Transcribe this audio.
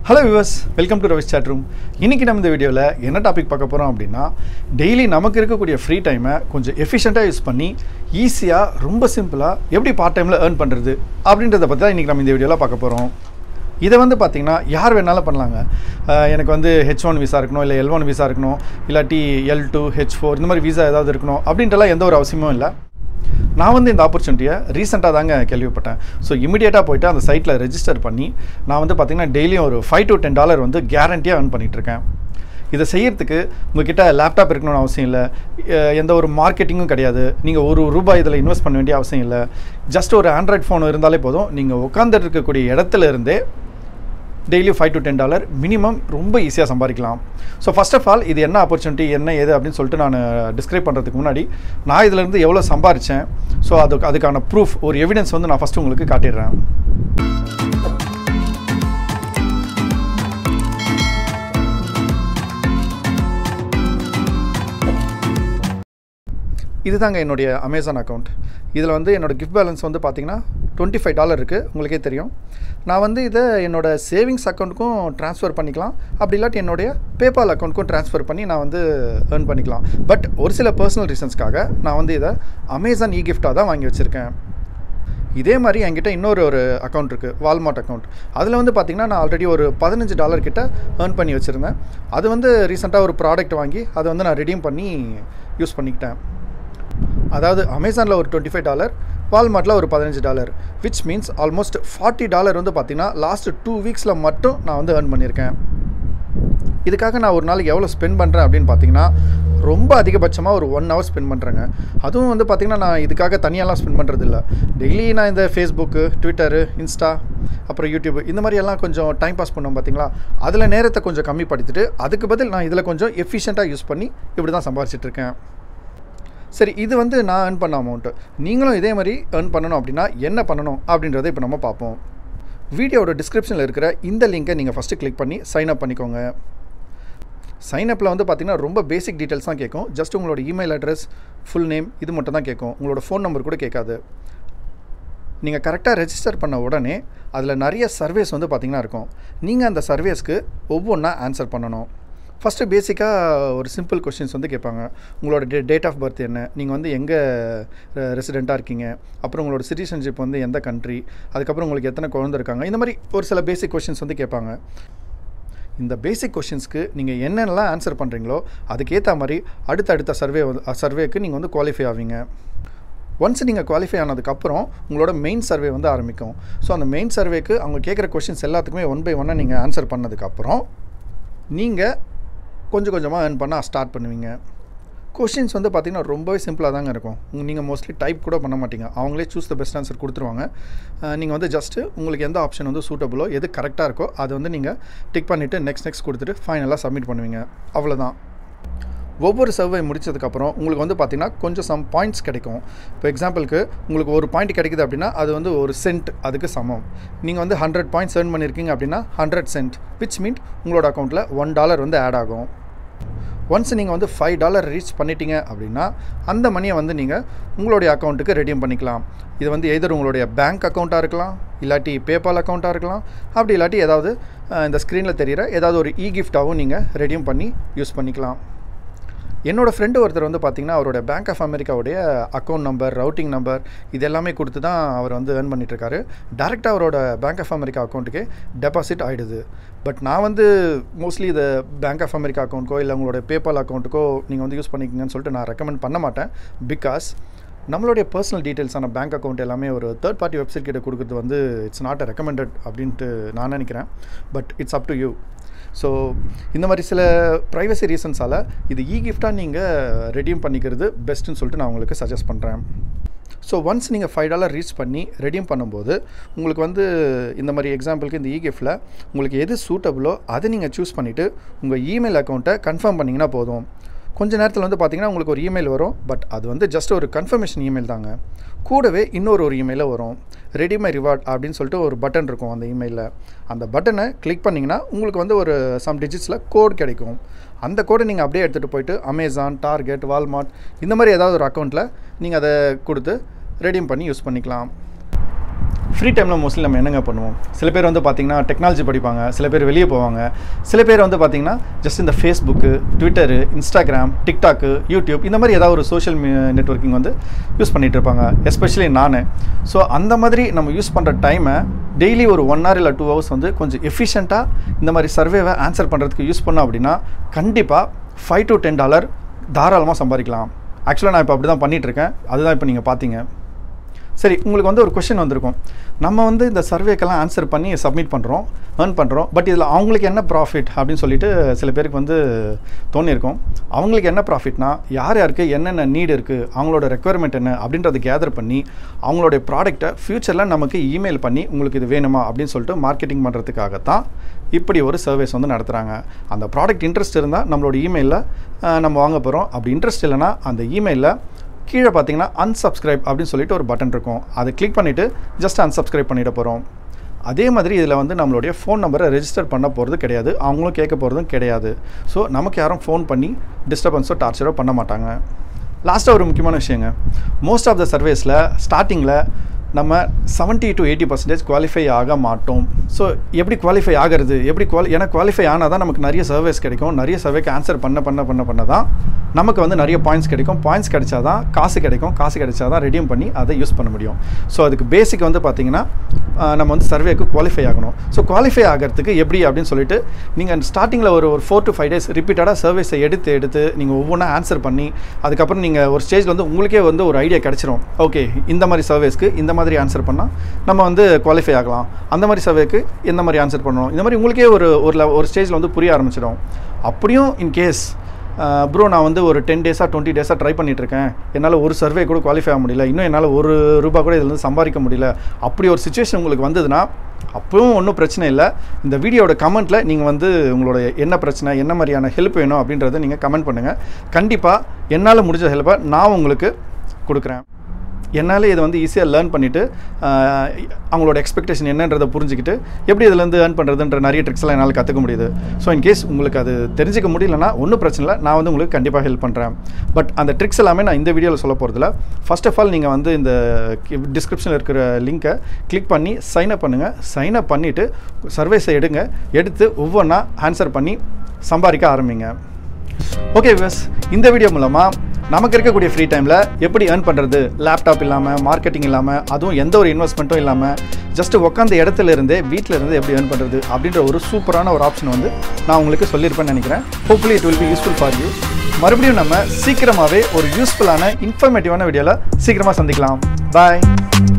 hello viewers welcome to Ravi's chat room இன்றைக்கி நம்ம இந்த வீடியோவில் என்ன டாபிக் பார்க்க போகிறோம் அப்படின்னா டெய்லி நமக்கு இருக்கக்கூடிய ஃப்ரீ டைமை கொஞ்சம் எஃபிஷியண்ட்டாக யூஸ் பண்ணி ஈஸியாக ரொம்ப சிம்பிளாக எப்படி பார்ட் டைமில் ஏர்ன் பண்ணுறது அப்படின்றத பற்றி தான் இன்றைக்கி நம்ம இந்த வீடியோவில் பார்க்க போகிறோம் இதை வந்து பார்த்திங்கன்னா யார் வேணாலும் பண்ணலாங்க அஹ் எனக்கு வந்து ஹெச் ஒன் விசா இருக்கணும் இல்லை எல் ஒன் விசா இருக்கணும் இல்லாட்டி எல் டூ ஹெச் ஃபோர் இந்த மாதிரி விசா ஏதாவது இருக்கணும் அப்படின்றலாம் எந்த ஒரு அவசியமும் இல்லை நான் வந்து இந்த ஆப்பர்ச்சுனிட்டியை ரீசெண்டாக தாங்க கேள்விப்பட்டேன் ஸோ இமிடியேட்டாக போயிட்டு அந்த சைட்டில் ரெஜிஸ்டர் பண்ணி நான் வந்து பார்த்திங்கன்னா டெய்லியும் ஒரு ஃபைவ் டு டென் டாலர் வந்து கேரண்டியாக earn பண்ணிட்டு இருக்கேன் இதை செய்யறதுக்கு உங்ககிட்ட லேப்டாப் இருக்கணும்னு அவசியம் இல்லை அஹ் எந்த ஒரு மார்க்கெட்டிங்கும் கிடையாது நீங்கள் ஒரு ரூபாய் இதில் இன்வெஸ்ட் பண்ண வேண்டிய அவசியம் இல்லை ஜஸ்ட் ஒரு ஆண்ட்ராய்ட் ஃபோன் இருந்தாலே போதும் நீங்கள் உட்காந்துட்டு இருக்கக்கூடிய இடத்துல இருந்தே daily five to ten dollar minimum ரொம்ப ஈஸியாக சம்பாதிக்கலாம் ஸோ ஃபர்ஸ்ட் ஆஃப் ஆல் இது என்ன ஆப்பர்ச்சுனிட்டி என்ன ஏது அப்படின்னு சொல்லிட்டு நான் டிஸ்கிரைப் பண்ணுறதுக்கு முன்னாடி நான் இதிலேருந்து எவ்வளோ சம்பாரித்தேன் ஸோ அதுக்கு அதுக்கான ப்ரூஃப் ஒரு எவிடன்ஸ் வந்து நான் ஃபஸ்ட்டு உங்களுக்கு காட்டிடுறேன் இதுதாங்க என்னுடைய அமேசான் அக்கௌண்ட் இதில் வந்து என்னோட கிஃப்ட் பேலன்ஸ் வந்து பார்த்தீங்கன்னா டுவெண்ட்டி ஃபைவ் டாலர் இருக்குது உங்களுக்கே தெரியும் நான் வந்து இதை என்னோட சேவிங்ஸ் அக்கௌண்ட்டுக்கும் ட்ரான்ஸ்ஃபர் பண்ணிக்கலாம் அப்படி இல்லாட்டி என்னுடைய பேபால் அக்கௌண்ட்டுக்கும் ட்ரான்ஸ்ஃபர் பண்ணி நான் வந்து ஏர்ன் பண்ணிக்கலாம் பட் ஒரு சில பர்சனல் ரீசன்ஸ்க்காக நான் வந்து இதை அமேசான் இ கிஃப்டாக தான் வாங்கி வச்சுருக்கேன் இதே மாதிரி என்கிட்ட இன்னொரு ஒரு அக்கௌண்ட் இருக்குது வால்மார்ட் அக்கௌண்ட் அதில் வந்து பார்த்திங்கன்னா நான் ஆல்ரெடி ஒரு பதினஞ்சு டாலர் கிட்ட ஏர்ன் பண்ணி வச்சுருந்தேன் அது வந்து ரீசெண்டாக ஒரு ப்ராடக்ட் வாங்கி அதை வந்து நான் ரெடீம் பண்ணி யூஸ் பண்ணிக்கிட்டேன் அதாவது அமேசானில் ஒரு டுவெண்ட்டி ஃபைவ் டாலர் வால்மார்ட்டில் ஒரு பதினஞ்சு dollar which means almost forty dollar வந்து பார்த்திங்கன்னா லாஸ்ட் டூ வீக்ஸில் மட்டும் நான் வந்து ஏர்ன் பண்ணியிருக்கேன் இதுக்காக நான் ஒரு நாளைக்கு எவ்வளோ ஸ்பெண்ட் பண்ணுறேன் அப்படின்னு பார்த்தீங்கன்னா ரொம்ப அதிகபட்சமாக ஒரு ஒன் ஹவர் ஸ்பெண்ட் பண்ணுறேங்க அதுவும் வந்து பார்த்திங்கன்னா நான் இதுக்காக தனியாலாம் ஸ்பெண்ட் பண்ணுறது இல்லை டெய்லி நான் இந்த ஃபேஸ்புக்கு ட்விட்டரு இன்ஸ்டா அப்புறம் யூடியூப் இந்த மாதிரி எல்லாம் கொஞ்சம் டைம் பாஸ் பண்ணோம் பார்த்தீங்களா அதில் நேரத்தை கொஞ்சம் கம்மிப்படுத்திட்டு அதுக்கு பதில் நான் இதில் கொஞ்சம் எஃபிஷியண்ட்டாக யூஸ் பண்ணி இப்படி தான் சம்பாரிச்சிட்டு இருக்கேன் சரி இது வந்து நான் ஏர்ன் பண்ண அமௌண்ட்டு நீங்களும் இதே மாதிரி ஏர்ன் பண்ணணும் அப்படின்னா என்ன பண்ணணும் அப்படின்றத இப்போ நம்ம பார்ப்போம் வீடியோட டிஸ்கிரிப்ஷனில் இருக்கிற இந்த லிங்கை நீங்கள் ஃபஸ்ட்டு கிளிக் பண்ணி சைன் அப் பண்ணிக்கோங்க சைன் அப்பில் வந்து பார்த்தீங்கன்னா ரொம்ப பேசிக் டீட்டெயில்ஸ் தான் கேட்கும் ஜஸ்ட் உங்களோட இமெயில் அட்ரஸ் ஃபுல் நேம் இது மட்டும் தான் கேட்கும் உங்களோட ஃபோன் நம்பர் கூட கேட்காது நீங்கள் கரெக்டாக ரெஜிஸ்டர் பண்ண உடனே அதில் நிறைய சர்வேஸ் வந்து பார்த்திங்கன்னா இருக்கும் நீங்கள் அந்த சர்வேஸ்க்கு ஒவ்வொன்றா ஆன்சர் பண்ணணும் ஃபஸ்ட்டு பேசிக்காக ஒரு சிம்பிள் கொஷின்ஸ் வந்து கேட்பாங்க உங்களோட டே டேட் ஆஃப் பர்த் என்ன நீங்கள் வந்து எங்கே ரெசிடெண்ட்டாக இருக்கீங்க அப்புறம் உங்களோட சிட்டிசன்ஷிப் வந்து எந்த கண்ட்ரி அதுக்கப்புறம் உங்களுக்கு எத்தனை குழந்தை இருக்காங்க இந்த மாதிரி ஒரு சில பேசிக் கொஷின்ஸ் வந்து கேட்பாங்க இந்த பேசிக் கொஷின்ஸ்க்கு நீங்கள் என்னென்னலாம் ஆன்சர் பண்ணுறீங்களோ அதுக்கேற்ற மாதிரி அடுத்தடுத்த சர்வே சர்வேக்கு நீங்கள் வந்து குவாலிஃபை ஆவீங்க ஒன்ஸ் நீங்கள் குவாலிஃபை ஆனதுக்கப்புறம் உங்களோட மெயின் சர்வே வந்து ஆரம்பிக்கும் ஸோ அந்த மெயின் சர்வேக்கு அவங்க கேட்குற கொஷின்ஸ் எல்லாத்துக்குமே ஒன் பை ஒன்னாக நீங்கள் ஆன்சர் பண்ணதுக்கப்புறம் நீங்கள் கொஞ்சம் கொஞ்சமாக ஏர்ன் பண்ண ஸ்டார்ட் பண்ணுவீங்க கொஷின்ஸ் வந்து பார்த்திங்கன்னா ரொம்பவே சிம்பிளாக தாங்க இருக்கும் நீங்கள் மோஸ்ட்லி டைப் கூட பண்ண மாட்டீங்க அவங்களே சூஸ் த பெஸ்ட் ஆன்சர் கொடுத்துருவாங்க நீங்கள் வந்து ஜஸ்ட்டு உங்களுக்கு எந்த ஆப்ஷன் வந்து சூட்டபுளோ எது கரெக்டாக இருக்கோ அதை வந்து நீங்கள் டிக் பண்ணிவிட்டு நெக்ஸ்ட் நெக்ஸ்ட் கொடுத்துட்டு ஃபைனலாக சப்மிட் பண்ணுவீங்க அவ்வளோதான் ஒவ்வொரு சர்வே முடிச்சதுக்கப்புறம் உங்களுக்கு வந்து பார்த்திங்கன்னா கொஞ்சம் சம் பாயிண்ட்ஸ் கிடைக்கும் இப்போ எக்ஸாம்பிளுக்கு உங்களுக்கு ஒரு பாயிண்ட் கிடைக்குது அப்படின்னா அது வந்து ஒரு சென்ட் அதுக்கு சமம் நீங்கள் வந்து ஹண்ட்ரட் பாயிண்ட்ஸ் ஏர்ன் பண்ணியிருக்கீங்க அப்படின்னா ஹண்ட்ரட் சென்ட் விச் மீன் உங்களோட அக்கௌண்ட்டில் ஒன் டாலர் வந்து ஆட் ஆகும் ஒன்ஸ் நீங்கள் வந்து ஃபைவ் டாலர் ரீச் பண்ணிட்டீங்க அப்படின்னா அந்த மணியை வந்து நீங்கள் உங்களுடைய அக்கௌண்ட்டுக்கு ரெடியூம் பண்ணிக்கலாம் இது வந்து எதர் உங்களுடைய பேங்க் அக்கௌண்ட்டாக இருக்கலாம் இல்லாட்டி பேபால் அக்கௌண்ட்டாக இருக்கலாம் அப்படி இல்லாட்டி ஏதாவது அஹ், இந்த ஸ்க்ரீனில் தெரிகிற ஏதாவது ஒரு இ கிஃப்டாகவும் நீங்கள் ரெடியூம் பண்ணி யூஸ் பண்ணிக்கலாம் என்னோடய ஃப்ரெண்டு ஒருத்தர் வந்து பார்த்திங்கன்னா அவரோட பேங்க் ஆஃப் அமெரிக்காவுடைய அக்கௌண்ட் நம்பர் ரவுட்டிங் நம்பர் இது எல்லாமே கொடுத்து தான் அவர் வந்து ஏர்ன் பண்ணிட்டுருக்காரு டேரெக்டாக அவரோட பேங்க் ஆஃப் அமெரிக்கா அக்கௌண்ட்டுக்கே டெபாசிட் ஆகிடுது பட் நான் வந்து மோஸ்ட்லி இதை பேங்க் ஆஃப் அமெரிக்கா அக்கௌண்ட்டுக்கோ இல்லை உங்களோட பேபால் அக்கௌண்ட்டுக்கோ நீங்கள் வந்து யூஸ் பண்ணிக்கிங்கன்னு சொல்லிட்டு நான் ரெக்கமெண்ட் பண்ண மாட்டேன் பிகாஸ் நம்மளுடைய பர்சனல் டீட்டெயில்ஸான பேங்க் அக்கௌண்ட் எல்லாமே ஒரு தேர்ட் பார்ட்டி வெப்சைட் கிட்ட கொடுக்குறது வந்து இட்ஸ் நாட் ரெக்கமெண்டட் அப்படின்ட்டு நான் நினைக்கிறேன் but it's up to you so இந்த மாதிரி சில ப்ரைவசி ரீசன்ஸால் இது இ கிஃப்டாக நீங்கள் ரெடீம் பண்ணிக்கிறது பெஸ்ட்டுன்னு சொல்லிட்டு நான் உங்களுக்கு சஜஸ்ட் பண்ணுறேன் ஸோ ஒன்ஸ் நீங்கள் ஃபைவ் டாலர் ரீச் பண்ணி ரெடீம் பண்ணும்போது உங்களுக்கு வந்து இந்த மாதிரி எக்ஸாம்பிளுக்கு இந்த இ கிஃப்டில் உங்களுக்கு எது சூட்டபுளோ அதை நீங்கள் சூஸ் பண்ணிவிட்டு உங்கள் இமெயில் அக்கௌண்ட்டை கன்ஃபார்ம் பண்ணிங்கன்னா போதும் கொஞ்ச நேரத்தில் வந்து பார்த்தீங்கன்னா உங்களுக்கு ஒரு இமெயில் வரும் பட் அது வந்து ஜஸ்ட் ஒரு கன்ஃபர்மேஷன் இமெயில் தாங்க கூடவே இன்னொரு ஒரு இமெயிலில் வரும் ரெடி மை ரிவார்ட் அப்படின்னு சொல்லிட்டு ஒரு பட்டன் இருக்கும் அந்த இமெயிலில் அந்த பட்டனை கிளிக் பண்ணிங்கன்னா உங்களுக்கு வந்து ஒரு சம் டிஜிட்ஸில் கோட் கிடைக்கும் அந்த கோடை நீங்கள் அப்படியே எடுத்துகிட்டு போயிட்டு அமேசான் டார்கெட் வால்மார்ட் இந்த மாதிரி ஏதாவது ஒரு அக்கௌண்ட்டில் நீங்கள் அதை கொடுத்து ரெடீம் பண்ணி யூஸ் பண்ணிக்கலாம் ஃப்ரீ டைமில் மோஸ்ட்லி நம்ம என்னங்க பண்ணுவோம் சில பேர் வந்து பார்த்திங்கன்னா டெக்னாலஜி படிப்பாங்க சில பேர் வெளியே போவாங்க சில பேர் வந்து பார்த்திங்கன்னா ஜஸ்ட் இந்த Facebook Twitter Instagram TikTok YouTube இந்த மாதிரி ஏதாவது ஒரு சோஷியல் நெட்ஒர்க்கிங் வந்து யூஸ் பண்ணிகிட்டு இருப்பாங்க எஸ்பெஷலி நான் ஸோ அந்த மாதிரி நம்ம யூஸ் பண்ணுற டைமை டெய்லி ஒரு ஒன் ஹவர் இல்லை டூ ஹவர்ஸ் வந்து கொஞ்சம் எஃபிஷியண்ட்டாக இந்த மாதிரி சர்வேவை ஆன்சர் பண்ணுறதுக்கு யூஸ் பண்ணோம் அப்படின்னா கண்டிப்பாக ஃபைவ் டு டென் டாலர் தாராளமாக சம்பாதிக்கலாம் ஆக்சுவலாக நான் இப்போ அப்படி தான் பண்ணிகிட்ருக்கேன் அதுதான் இப்போ நீங்கள் பார்த்தீங்க சரி உங்களுக்கு வந்து ஒரு கொஷின் வந்திருக்கும் நம்ம வந்து இந்த சர்வேக்கெல்லாம் ஆன்சர் பண்ணி சப்மிட் பண்ணுறோம் ஏர்ன் பண்ணுறோம் பட் இதில் அவங்களுக்கு என்ன ப்ராஃபிட் அப்படின்னு சொல்லிட்டு சில பேருக்கு வந்து தோணியிருக்கும் அவங்களுக்கு என்ன ப்ராஃபிட்னா யார் யாருக்கு என்னென்ன நீடு இருக்குது அவங்களோட ரெக்குயர்மெண்ட் என்ன அப்படின்றத கேதர் பண்ணி அவங்களுடைய ப்ராடக்ட்டை ஃப்யூச்சரில் நமக்கு இமெயில் பண்ணி உங்களுக்கு இது வேணுமா அப்படின்னு சொல்லிட்டு மார்க்கெட்டிங் பண்ணுறதுக்காகத்தான் இப்படி ஒரு சர்வீஸ் வந்து நடத்துகிறாங்க அந்த ப்ராடக்ட் இன்ட்ரெஸ்ட் இருந்தால் நம்மளோட இமெயிலில் நம்ம வாங்க போகிறோம் அப்படி இன்ட்ரெஸ்ட் இல்லைனா அந்த இமெயிலில் கீழே பார்த்தீங்கன்னா unsubscribe அப்படின்னு சொல்லிட்டு ஒரு பட்டன் இருக்கும் அதை கிளிக் பண்ணிவிட்டு ஜஸ்ட் unsubscribe பண்ணிட போகிறோம் அதே மாதிரி இதில் வந்து நம்மளுடைய ஃபோன் நம்பரை ரெஜிஸ்டர் பண்ண போகிறது கிடையாது அவங்களும் கேட்க போகிறதும் கிடையாது ஸோ நமக்கு யாரும் ஃபோன் பண்ணி டிஸ்டர்பன்ஸோ டார்ச்சரோ பண்ண மாட்டாங்க லாஸ்ட்டாக ஒரு முக்கியமான விஷயங்க மோஸ்ட் ஆஃப் த சர்வீஸில் ஸ்டார்டிங்கில் நம்ம seventy to eighty percentage qualify ஆக மாட்டோம் ஸோ எப்படி குவாலிஃபை ஆகிறது எப்படி குவாலி ஏன்னா குவாலிஃபை ஆனால் தான் நமக்கு நிறைய சர்வீஸ் கிடைக்கும் நிறைய சர்வேக்கு ஆன்சர் பண்ண பண்ண பண்ண பண்ண தான் நமக்கு வந்து நிறைய பாயிண்ட்ஸ் கிடைக்கும் பாயிண்ட்ஸ் கிடைச்சா தான் காசு கிடைக்கும் காசு கிடைச்சா தான் ரெடியூம் பண்ணி அதை யூஸ் பண்ண முடியும் ஸோ அதுக்கு பேசிக் வந்து பார்த்திங்கன்னா ஆஹ், நம்ம வந்து சர்வேக்கு குவாலிஃபை ஆகணும் ஸோ குவாலிஃபை ஆகிறதுக்கு எப்படி அப்படின்னு சொல்லிட்டு நீங்கள் ஸ்டார்டிங்கில் ஒரு ஒரு ஃபோர் டு ஃபைவ் டேஸ் ரிப்பீட்டடாக சர்வீஸை எடுத்து எடுத்து நீங்கள் ஒவ்வொன்றா ஆன்சர் பண்ணி அதுக்கப்புறம் நீங்கள் ஒரு ஸ்டேஜில் வந்து உங்களுக்கே வந்து ஒரு ஐடியா கிடச்சிரும் ஓகே இந்த மாதிரி சர்வீஸ்க்கு இந்த மாதிரி ஆன்சர் பண்ணால் நம்ம வந்து குவாலிஃபை ஆகலாம் அந்த மாதிரி சர்வேக்கு எந்த மாதிரி ஆன்சர் பண்ணணும் இந்த மாதிரி உங்களுக்கே ஒரு ஒரு level- ஒரு ஸ்டேஜில் வந்து புரிய ஆரம்பிச்சிடும் அப்படியும் இன் கேஸ் ப்ரோ நான் வந்து ஒரு டென் டேஸாக டுவெண்ட்டி டேஸாக ட்ரை பண்ணிகிட்ருக்கேன் என்னால் ஒரு சர்வே கூட குவாலிஃபை ஆக முடியல இன்னும் என்னால் ஒரு ரூபா கூட இதில் சம்பாதிக்க முடியல அப்படி ஒரு சுச்சுவேஷன் உங்களுக்கு வந்ததுன்னா அப்பவும் ஒன்றும் பிரச்சனை இல்லை இந்த வீடியோட கமெண்ட்டில் நீங்கள் வந்து உங்களோட என்ன பிரச்சனை என்ன மாதிரியான ஹெல்ப் வேணும் அப்படின்றத நீங்கள் கமெண்ட் பண்ணுங்கள் கண்டிப்பாக என்னால் முடிஞ்ச ஹெல்ப்பை நான் உங்களுக்கு கொடுக்குறேன் என்னால் இதை வந்து ஈஸியாக லேர்ன் பண்ணிவிட்டு அவங்களோட எக்ஸ்பெக்டேஷன் என்னன்றதை புரிஞ்சுக்கிட்டு எப்படி இதுலேருந்து ஏர்ன் பண்ணுறதுன்ற நிறைய ட்ரிக்ஸ் எல்லாம் என்னால் கற்றுக்க முடியுது ஸோ இன்கேஸ் உங்களுக்கு அது தெரிஞ்சுக்க முடியலன்னா ஒன்றும் பிரச்சனை இல்லை நான் வந்து உங்களுக்கு கண்டிப்பாக ஹெல்ப் பண்ணுறேன் பட் அந்த ட்ரிக்ஸ் எல்லாமே நான் இந்த வீடியோவில் சொல்ல போகிறதில்ல ஃபர்ஸ்ட் ஆஃப் ஆல் நீங்கள் வந்து இந்த டிஸ்கிரிப்ஷனில் இருக்கிற லிங்க்கை கிளிக் பண்ணி சைன் அப் பண்ணுங்கள் சைன் அப் பண்ணிவிட்டு சர்வேஸை எடுங்க எடுத்து ஒவ்வொன்றா ஆன்சர் பண்ணி சம்பாதிக்க ஆரம்பிங்க ஓகே விவஸ் இந்த வீடியோ மூலமாக நமக்கு இருக்கக்கூடிய ஃப்ரீ டைமில் எப்படி ஏர்ன் பண்ணுறது லேப்டாப் இல்லாமல் மார்க்கெட்டிங் இல்லாமல் அதுவும் எந்த ஒரு இன்வெஸ்ட்மெண்ட்டும் இல்லாமல் ஜஸ்ட் உட்காந்த இடத்துல இருந்தே வீட்டில் இருந்து எப்படி ஏர்ன் பண்ணுறது அப்படின்ற ஒரு சூப்பரான ஒரு ஆப்ஷன் வந்து நான் உங்களுக்கு சொல்லியிருப்பேன்னு நினைக்கிறேன் hopefully it will be useful for you மறுபடியும் நம்ம சீக்கிரமாகவே ஒரு யூஸ்ஃபுல்லான இன்ஃபர்மேட்டிவான வீடியோவில் சீக்கிரமாக சந்திக்கலாம் பாய்